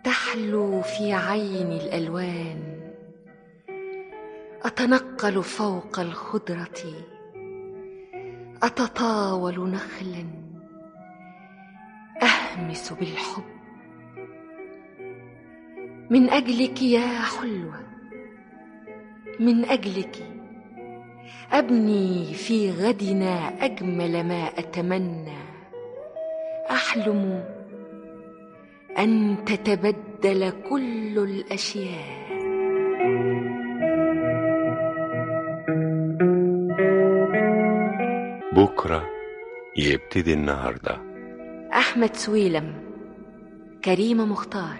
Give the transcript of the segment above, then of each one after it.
تحلو في عيني الالوان اتنقل فوق الخضره اتطاول نخلا اهمس بالحب من اجلك يا حلوه من اجلك ابني في غدنا اجمل ما اتمنى احلم ان تتبدل كل الاشياء بكرة يبتدي النهاردة احمد سويلم كريمه مختار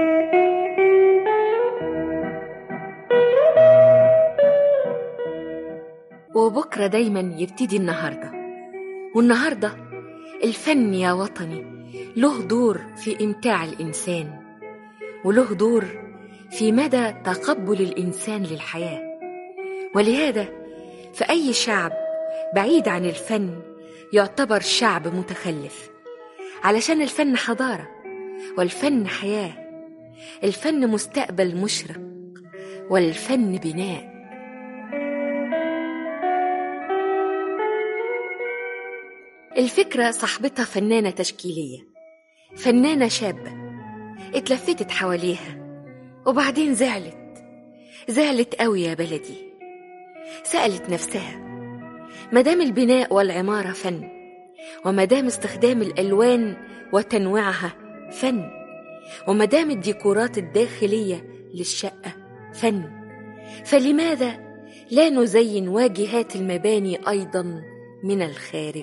وبكرة دايما يبتدي النهاردة والنهاردة الفن يا وطني له دور في إمتاع الإنسان وله دور في مدى تقبل الإنسان للحياة ولهذا فأي شعب بعيد عن الفن يعتبر شعب متخلف علشان الفن حضارة والفن حياة الفن مستقبل مشرق والفن بناء الفكرة صاحبتها فنانة تشكيلية فنانة شابة اتلفتت حواليها وبعدين زعلت زعلت قوي يا بلدي سألت نفسها مدام البناء والعمارة فن ومدام استخدام الألوان وتنويعها فن ومدام الديكورات الداخلية للشقة فن فلماذا لا نزين واجهات المباني أيضا من الخارج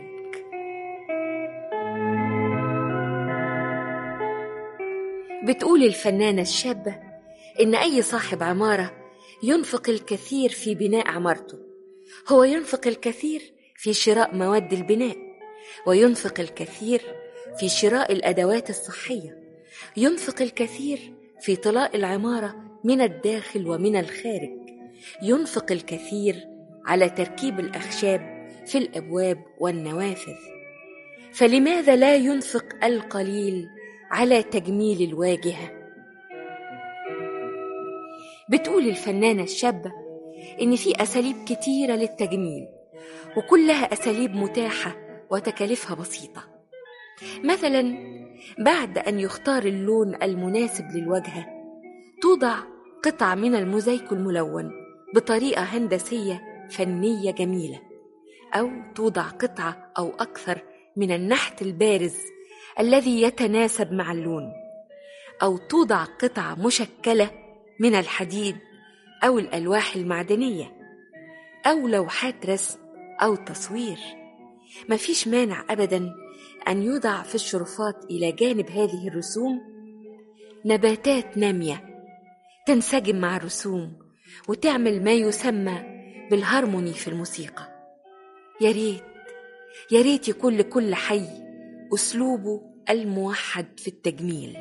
بتقول الفنانة الشابة إن أي صاحب عمارة ينفق الكثير في بناء عمارته هو ينفق الكثير في شراء مواد البناء وينفق الكثير في شراء الأدوات الصحية ينفق الكثير في طلاء العمارة من الداخل ومن الخارج ينفق الكثير على تركيب الأخشاب في الأبواب والنوافذ فلماذا لا ينفق القليل على تجميل الواجهه بتقول الفنانه الشابه ان في اساليب كتيره للتجميل وكلها اساليب متاحه وتكاليفها بسيطه مثلا بعد ان يختار اللون المناسب للواجهه توضع قطع من الموزايك الملون بطريقه هندسيه فنيه جميله او توضع قطعه او اكثر من النحت البارز الذي يتناسب مع اللون او توضع قطع مشكله من الحديد او الالواح المعدنيه او لوحات رسم او تصوير مفيش مانع ابدا ان يوضع في الشرفات الى جانب هذه الرسوم نباتات ناميه تنسجم مع الرسوم وتعمل ما يسمى بالهارموني في الموسيقى يا ريت يا ريت يكون لكل حي اسلوبه الموحد في التجميل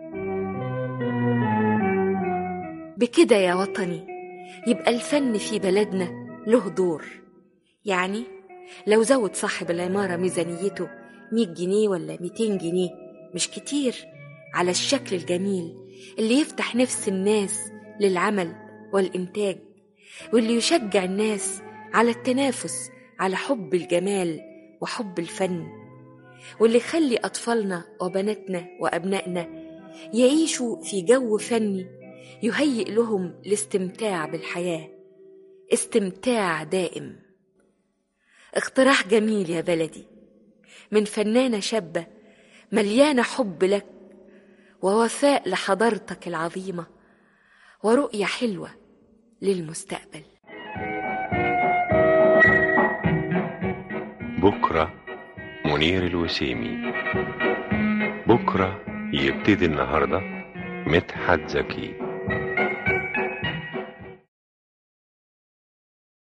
بكده يا وطني يبقى الفن في بلدنا له دور يعني لو زود صاحب العمارة ميزانيته 100 جنيه ولا 200 جنيه مش كتير على الشكل الجميل اللي يفتح نفس الناس للعمل والإنتاج واللي يشجع الناس على التنافس على حب الجمال وحب الفن واللي يخلي أطفالنا وبناتنا وأبنائنا يعيشوا في جو فني يهيئ لهم الاستمتاع بالحياة استمتاع دائم اقتراح جميل يا بلدي من فنانة شابة مليانة حب لك ووفاء لحضارتك العظيمة ورؤية حلوة للمستقبل بكرة منير الوسيمي بكرة يبتدي النهاردة مدحت زكي